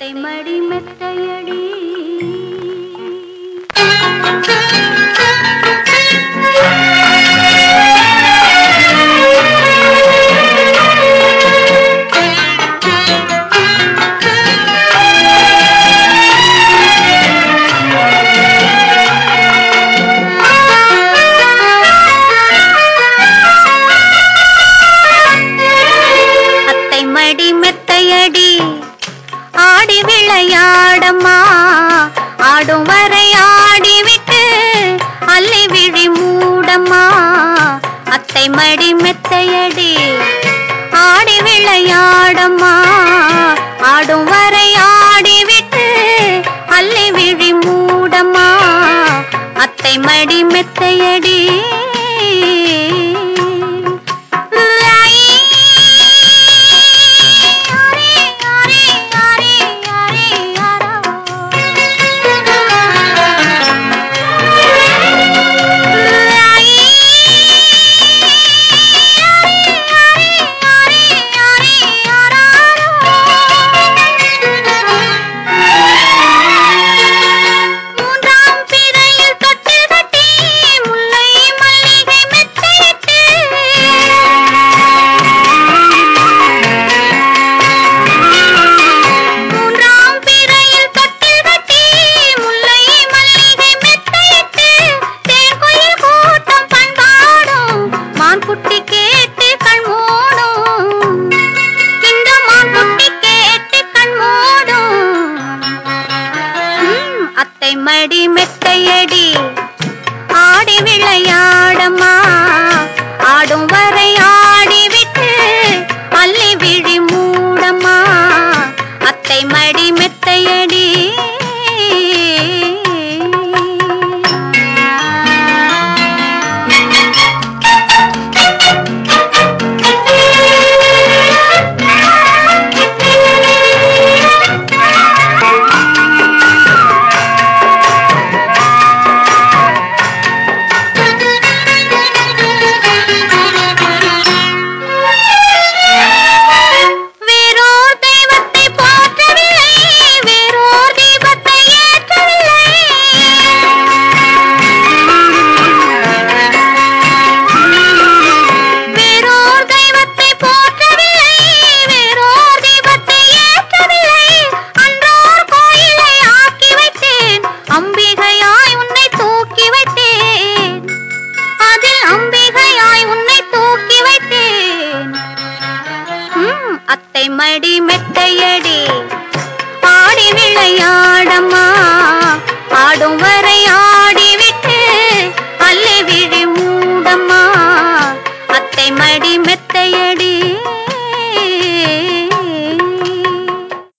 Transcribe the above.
அத்தை மடி மெத்தையடி அத்தை மடி மெத்தையடி ஆடி விளையாடம்மா ஆடும் வரை ஆடிவிட்டு அள்ளி விழி மூடம்மா அத்தை மடி மெத்தையடி ஆடி விளையாடம்மா ஆடும் வரை ஆடிவிட்டு அள்ளி விழி மூடம்மா அத்தை மடி மெத்தையடி மூன்றாம் பிறையில் தொட்டில் கட்டி முல்லை மல்லிகை மெத்தையிட்டு மூன்றாம் பிறையில் தொட்டில் கட்டி முல்லை மல்லிகை மெத்தையிட்டு தேன்குயில் கூட்டம் பண்பாடும் மான்குட்டி கேட்டு கண் மூடும் இந்த மான்குட்டி கேட்டு கண் மூடும் ம், அத்தை மடி மெத்தையடி ஆடி விளையாடம்மா ஆடும் வரை ஆடிவிட்டு அள்ளி விழி மூடம்மா அத்தை மடி மெத்தையடி வேறோர் தெய்வத்தை போற்றவில்லை வேறோர் தீபத்தை ஏற்றவில்லை வேறோர் தெய்வத்தை போற்றவில்லை வேறோர் தீபத்தை ஏற்றவில்லை அன்றோர் கோயிலை ஆக்கி வைத்தேன் அம்பிகையாய் உன்னை தூக்கி வைத்தேன் அதில் அம்பிகையாய் உன்னை தூக்கி வைத்தேன் ம், அத்தை மடி மெத்தையடி ஆடி விளையாடம்மா ஆடும் வரை ஆடிவிட்டு அள்ளி விழி மூடம்மா அத்தை மடி மெத்த